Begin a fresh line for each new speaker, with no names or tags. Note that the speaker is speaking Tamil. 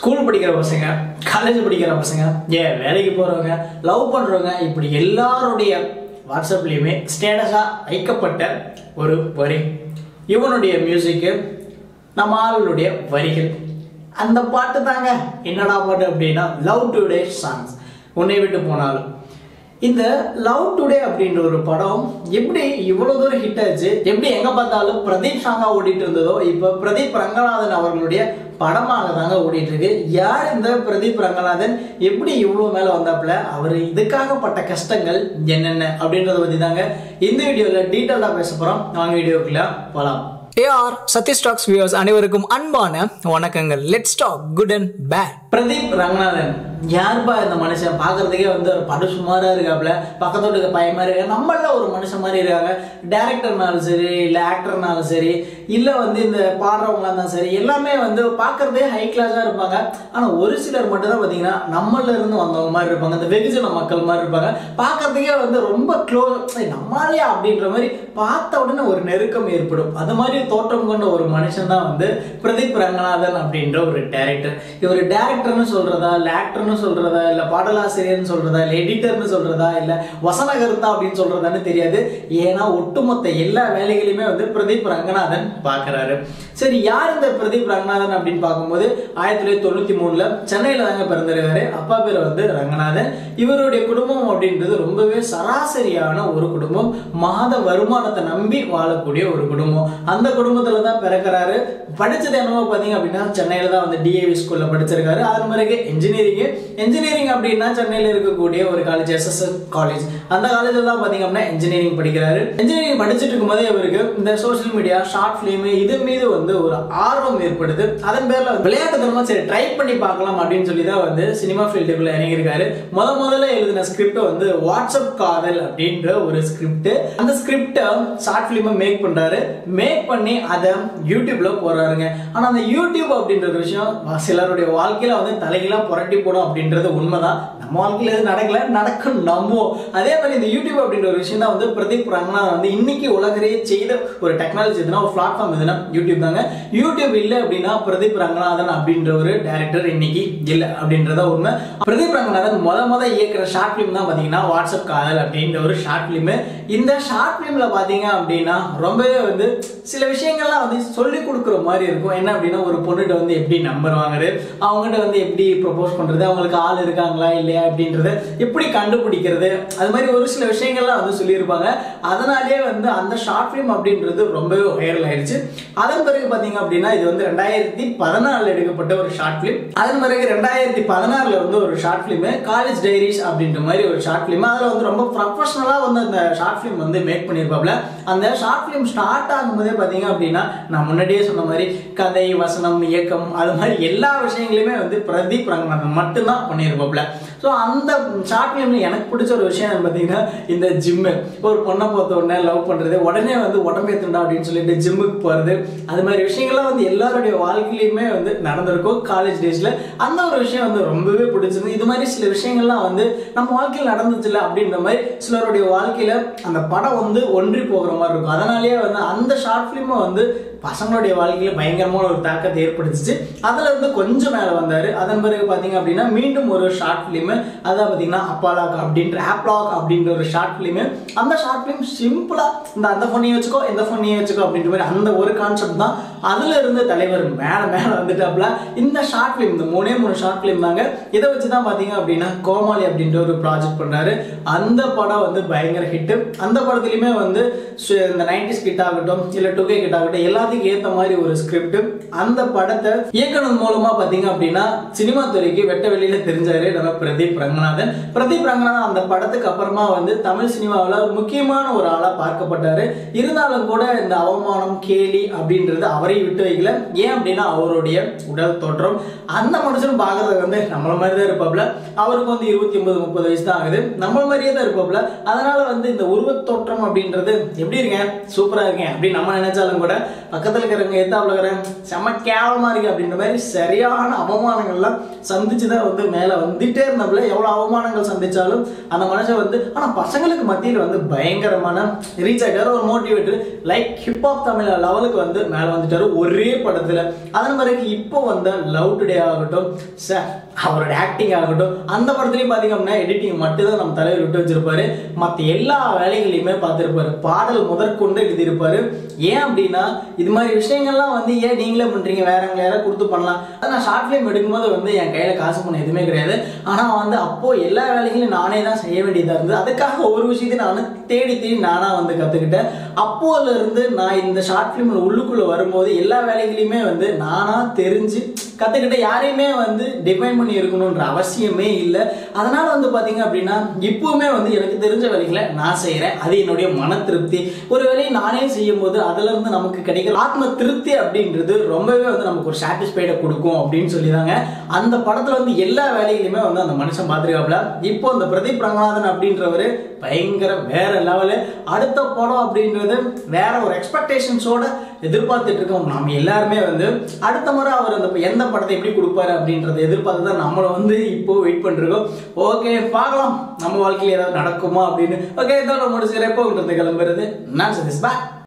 ஸ்கூல் படிக்கிற பசங்க காலேஜ் படிக்கிற பசங்க ஏன் வேலைக்கு போகிறவங்க லவ் பண்ணுறவங்க இப்படி எல்லாருடைய வாட்ஸ்அப்லேயுமே ஸ்டேட்டஸாக வைக்கப்பட்ட ஒரு வரி இவனுடைய மியூசிக்கு நம்ம ஆளுடைய வரிகள் அந்த பாட்டு தாங்க என்னடா பாட்டு அப்படின்னா லவ் டுடே சாங்ஸ் உன்னை விட்டு போனாலும் இந்த லவ் டுடே அப்படின்ற ஒரு படம் எப்படி இவ்வளவு தூரம் ஹிட் ஆச்சு எப்படி எங்க பார்த்தாலும் பிரதீப் சாங்கா ஓடிட்டு இருந்ததோ இப்போ பிரதீப் ரங்கநாதன் அவர்களுடைய படமாக தாங்க ஓடிட்டு இருக்கு யார் இந்த பிரதீப் ரங்கநாதன் எப்படி இவ்வளவு மேல வந்தாப்புல அவர் இதுக்காக பட்ட கஷ்டங்கள் என்னென்ன அப்படின்றத பத்தி தாங்க இந்த வீடியோல டீட்டெயிலாக பேச போறோம் வாங்க வீடியோக்குள்ள போலாம்
ஏஆர் சத்ய ஸ்டாக்ஸ் வியூவர்ஸ் அனைவருக்கும் அன்பான வணக்கங்கள் let's talk good and bad
Pradeep Ranganathan யாருப்பா இந்த மனுஷன் பார்க்கறதுக்கே வந்து ஒரு படு சுமாரா இருக்காப்புல பக்கத்தோட இருக்க பையன் மாதிரி இருக்காங்க நம்மள ஒரு மனுஷன் மாதிரி இருக்காங்க டேரக்டர்னாலும் சரி இல்லை ஆக்டர்னாலும் சரி இல்லை வந்து இந்த பாடுறவங்களா இருந்தாலும் சரி எல்லாமே வந்து பார்க்கறதே ஹை கிளாஸாக இருப்பாங்க ஆனால் ஒரு சிலர் மட்டும் தான் பார்த்தீங்கன்னா நம்மள இருந்து வந்தவங்க மாதிரி இருப்பாங்க இந்த வெகுஜன மக்கள் மாதிரி இருப்பாங்க பார்க்கறதுக்கே வந்து ரொம்ப க்ளோஸ் நம்மளே அப்படின்ற மாதிரி பார்த்த உடனே ஒரு நெருக்கம் ஏற்படும் அது மாதிரி தோற்றம் கொண்ட ஒரு மனுஷன் தான் வந்து பிரதீப் ரங்கநாதன் அப்படின்ற ஒரு டேரக்டர் இவர் டேரக்டர்னு சொல்றதா இல்லை ஆக்டர்னு சொல்றதா இல்லை பாடலாசிரியர்னு சொல்றதா இல்லை எடிட்டர்னு சொல்றதா இல்லை வசனகர்த்தா அப்படின்னு சொல்றதான்னு தெரியாது ஏன்னா ஒட்டுமொத்த எல்லா வேலைகளையுமே வந்து பிரதீப் ரங்கநாதன் பார்க்கறாரு சரி யார் இந்த பிரதீப் ரங்கநாதன் அப்படின்னு பார்க்கும்போது ஆயிரத்தி தொள்ளாயிரத்தி தொண்ணூத்தி மூணுல சென்னையில தாங்க பிறந்திருக்காரு அப்பா பேர் வந்து ரங்கநாதன் இவருடைய குடும்பம் அப்படின்றது ரொம்பவே சராசரியான ஒரு குடும்பம் மாத வருமானத்தை நம்பி வாழக்கூடிய ஒரு குடும்பம் அந்த குடும்பத்துல தான் பிறக்கிறாரு படிச்சது என்னவோ பாத்தீங்க அப்படின்னா சென்னையில தான் வந்து டிஏவி ஸ்கூல்ல படிச்சிருக்காரு அதன் பிறகு இன்ஜினியரிங் இன்ஜினியரிங் அப்படின்னா சென்னையில இருக்கக்கூடிய ஒரு காலேஜ் எஸ்எஸ்எஸ் காலேஜ் அந்த காலேஜ்ல தான் பாத்தீங்க அப்படின்னா இன்ஜினியரிங் படிக்கிறாரு இன்ஜினியரிங் படிச்சுட்டு இருக்கும்போதே இவருக்கு இந்த சோஷியல் மீடியா ஷார்ட் பிலிம் இது மீது வந்து ஒரு ஆர்வம் ஏற்படுது அதன் பேர்ல விளையாட்டுத்தனமா சரி ட்ரை பண்ணி பார்க்கலாம் அப்படின்னு சொல்லி தான் வந்து சினிமா ஃபீல்டுக்குள்ள இறங்கியிருக்காரு முத முதல்ல எழுதின ஸ்கிரிப்ட் வந்து வாட்ஸ்அப் காதல் அப்படின்ற ஒரு ஸ்கிரிப்ட் அந்த ஸ்கிரிப்டை ஷார்ட் பிலிமை மேக் பண்றாரு மேக் பண்ணி அதை யூடியூப்ல போறாருங்க ஆனா அந்த யூடியூப் அப்படின்ற ஒரு விஷயம் சிலருடைய வாழ்க்கையில வந்து தலைகீழா புரட்டி போடும் அப்படின்றது உண்மைதான் நம்ம வாழ்க்கையில எது நடக்கல நடக்கும் நம்புவோம் அதே மாதிரி இந்த யூடியூப் அப்படின்ற ஒரு விஷயம் தான் வந்து பிரதீப் ரங்கநாதன் வந்து இன்னைக்கு உலகரையே செய்த ஒரு டெக்னாலஜி எதுனா ஒரு பிளாட்ஃபார்ம் எதுனா யூடியூப் தாங்க யூடியூப் இல்லை அப்படின்னா பிரதீப் ரங்கநாதன் அப்படின்ற ஒரு டைரக்டர் இன்னைக்கு இல்லை அப்படின்றத உண்மை பிரதீப் ரங்கநாதன் முத முத இயக்குற ஷார்ட் ஃபிலிம் தான் பாத்தீங்கன்னா வாட்ஸ்அப் காதல் அப்படின்ற ஒரு ஷார்ட் ஃபிலிம் இந்த ஷார்ட் ஃபிலிம்ல பாத்தீங்க அப்படின்னா ரொம்பவே வந்து சில விஷயங்கள்லாம் வந்து சொல்லி கொடுக்குற மாதிரி இருக்கும் என்ன அப்படின்னா ஒரு பொண்ணுகிட்ட வந்து எப்படி நம்பர் வாங்குறது அவங்ககிட்ட வந்து எப்படி ப்ரப்போஸ் பண்றது அவங்களுக்கு ஆள் இருக்காங்களா இல்லையா அப்படின்றத எப்படி கண்டுபிடிக்கிறது அது மாதிரி ஒரு சில விஷயங்கள்லாம் வந்து சொல்லியிருப்பாங்க அதனாலேயே வந்து அந்த ஷார்ட் ஃபிலிம் அப்படின்றது ரொம்பவே வைரல் ஆயிடுச்சு அதன் பிறகு பார்த்தீங்க அப்படின்னா இது வந்து ரெண்டாயிரத்தி பதினாலில் எடுக்கப்பட்ட ஒரு ஷார்ட் ஃபிலிம் அதன் பிறகு ரெண்டாயிரத்தி பதினாறுல வந்து ஒரு ஷார்ட் ஃபிலிம் காலேஜ் டைரிஸ் அப்படின்ற மாதிரி ஒரு ஷார்ட் ஃபிலிம் அதில் வந்து ரொம்ப ப்ரொஃபஷனலாக வந்து அந்த ஷார்ட் ஃபிலிம் வந்து மேக் பண்ணியிருப்பாப்ல அந்த ஷார்ட் ஃபிலிம் ஸ்டார்ட் ஆகும்போதே பார்த்தீங்க அப்படின்னா நான் முன்னாடியே சொன்ன மாதிரி கதை வசனம் இயக்கம் அது மாதிரி எல்லா விஷயங்களையுமே வந்து பிரதீப் ரங்கநாதன் மட்டும்தான் பண்ணியிருப்பாப்ல ஸோ அந்த ஷார்ட் ஃபிலிம்ல எனக்கு பிடிச்ச ஒரு விஷயம் பார்த்தீங்கன்னா இந்த ஜிம்மு ஒரு பொண்ணை பார்த்த உடனே லவ் பண்ணுறது உடனே வந்து உடம்பேத்துண்டா அப்படின்னு சொல்லிட்டு ஜிம்முக்கு போகிறது அது மாதிரி விஷயங்கள்லாம் வந்து எல்லாருடைய வாழ்க்கையிலுமே வந்து நடந்திருக்கும் காலேஜ் டேஸில் அந்த ஒரு விஷயம் வந்து ரொம்பவே பிடிச்சது இது மாதிரி சில விஷயங்கள்லாம் வந்து நம்ம வாழ்க்கையில் நடந்துச்சுல அப்படின்ற மாதிரி சிலருடைய வாழ்க்கையில் அந்த படம் வந்து ஒன்றி போகிற மாதிரி இருக்கும் அதனாலேயே வந்து அந்த ஷார்ட் ஃபிலிமை வந்து பசங்களுடைய வாழ்க்கையில பயங்கரமான ஒரு தாக்கத்தை ஏற்படுத்துச்சு அதுல இருந்து கொஞ்சம் மேல வந்தாரு அதன் பிறகு பாத்தீங்க அப்படின்னா மீண்டும் ஒரு ஷார்ட் பிலிம் அதான் பாத்தீங்கன்னா அப்பாலாக் அப்படின்ற ஆப்லாக் அப்படின்ற ஒரு ஷார்ட் பிலிம் அந்த ஷார்ட் பிலிம் சிம்பிளா இந்த அந்த ஃபோனையும் வச்சுக்கோ இந்த ஃபோனையும் வச்சுக்கோ அப்படின்ற மாதிரி அந்த ஒரு கான்செப்ட் தான் அதுல இருந்து தலைவர் மேல மேல வந்துட்டாப்ல இந்த ஷார்ட் பிலிம் இந்த மூணே மூணு ஷார்ட் பிலிம் தாங்க இதை வச்சு தான் பாத்தீங்க அப்படின்னா கோமாளி அப்படின்ற ஒரு ப்ராஜெக்ட் பண்ணாரு அந்த படம் வந்து பயங்கர ஹிட் அந்த படத்துலயுமே வந்து சு- இந்த நைன்டிஸ் கிட் ஆகட்டும் இல்ல டூ கே கிட் ஆகட்டும் எல்லாத்துக்கும் ஏத்த மாதிரி ஒரு ஸ்கிரிப்ட் அந்த படத்தை இயக்கணும் மூலமா பாத்தீங்க அப்படின்னா சினிமா துறைக்கு வெட்ட வெளியில தெரிஞ்சாரு நம்ம பிரதீப் ரங்கநாதன் பிரதீப் ரங்கநாதன் அந்த படத்துக்கு அப்புறமா வந்து தமிழ் சினிமாவில் ஒரு முக்கியமான ஒரு ஆளா பார்க்கப்பட்டாரு இருந்தாலும் கூட இந்த அவமானம் கேலி அப்படின்றது அவரை விட்டு வைக்கல ஏன் அப்படின்னா அவருடைய உடல் தோற்றம் அந்த மனுஷன் பார்க்கறது வந்து நம்மள மாதிரி தான் இருப்பாப்ல அவருக்கு வந்து இருபத்தி ஒன்பது முப்பது வயசு தான் ஆகுது நம்மள மாதிரியே தான் இருப்பாப்ல அதனால வந்து இந்த உருவத் தோற்றம் அப்படின்றது எப்படி இருக்கேன் சூப்பரா இருக்கேன் அப்படின்னு நம்ம நினைச்சாலும் கூட பக்கத்துல இருக்கிறவங்க எத்தாப்புல இருக்கிறவங்க செம்ம கேவலமா இருக்கு அப்படின்ற மாதிரி சரியான அவமானங்கள்லாம் சந்திச்சு தான் வந்து மேல வந்துட்டே இருந்தப்பல எவ்வளவு அவமானங்கள் சந்திச்சாலும் அந்த மனுஷன் வந்து ஆனா பசங்களுக்கு மத்தியில் வந்து பயங்கரமான ரீச் ஆகிட்டாரு ஒரு மோட்டிவேட்டர் லைக் ஹிப்ஹாப் தமிழ் லெவலுக்கு வந்து மேல வந்துட்டாரு ஒரே படத்துல அதன் பிறகு இப்போ வந்த லவ் டுடே ஆகட்டும் சார் அவரோட ஆக்டிங் ஆகட்டும் அந்த படத்துலயும் பாத்தீங்க அப்படின்னா எடிட்டிங் மட்டும் தான் நம்ம தலைவர் விட்டு வச்சிருப்பாரு மத்த எல்லா வேலைகளையுமே பார்த்திருப்பாரு பாடல் முதற்கொண்டு எழுதியிருப்பாரு ஏன் அப்படின்னா இது மாதிரி விஷயங்கள்லாம் வந்து ஏன் நீங்களே பண்றீங்க வேறவங்க யாராவது கொடுத்து பண்ணலாம் அதான் நான் ஷார்ட் ஃபிலிம் எடுக்கும்போது வந்து என் கையில காசு பண்ண எதுவுமே கிடையாது ஆனா வந்து அப்போ எல்லா வேலைகளையும் நானே தான் செய்ய வேண்டியதா இருந்தது அதுக்காக ஒரு விஷயத்தை நான் தேடி தேடி நானா வந்து கத்துக்கிட்டேன் அப்போல இருந்து நான் இந்த ஷார்ட் ஃபிலிம்ல உள்ளுக்குள்ள வரும்போது எல்லா வேலைகளையுமே வந்து நானா தெரிஞ்சு கத்துக்கிட்ட யாரையுமே வந்து டிபைன் பண்ணி இருக்கணும்ன்ற அவசியமே இல்லை அதனால வந்து பாத்தீங்க அப்படின்னா இப்பவுமே வந்து எனக்கு தெரிஞ்ச வேலைகளை நான் செய்யறேன் அது என்னுடைய மன திருப்தி ஒரு வேலையை நானே செய்யும் போது அதுல இருந்து நமக்கு கிடைக்கிற ஆத்ம திருப்தி அப்படின்றது ரொம்பவே வந்து நமக்கு ஒரு சாட்டிஸ்ஃபைடை கொடுக்கும் அப்படின்னு சொல்லிதாங்க அந்த படத்துல வந்து எல்லா வேலைகளையுமே வந்து அந்த மனுஷன் பார்த்துருக்காப்ல இப்போ அந்த பிரதீப் ரங்கநாதன் அப்படின்றவரு பயங்கர வேற லெவலு அடுத்த படம் அப்படின்றது வேற ஒரு எக்ஸ்பெக்டேஷன்ஸோட எதிர்பார்த்துட்டு இருக்கோம் நம்ம எல்லாருமே வந்து அடுத்த முறை அவர் அந்த எந்த படத்தை எப்படி கொடுப்பாரு அப்படின்றத எதிர்பார்த்து தான் நம்மளை வந்து இப்போ வெயிட் பண்ணிருக்கோம் ஓகே பார்க்கலாம் நம்ம வாழ்க்கையில் ஏதாவது நடக்குமா அப்படின்னு ஓகே இதோட முடிச்சுக்கிறேன் இப்போ கிளம்புறது நான் சதீஷ் பாய்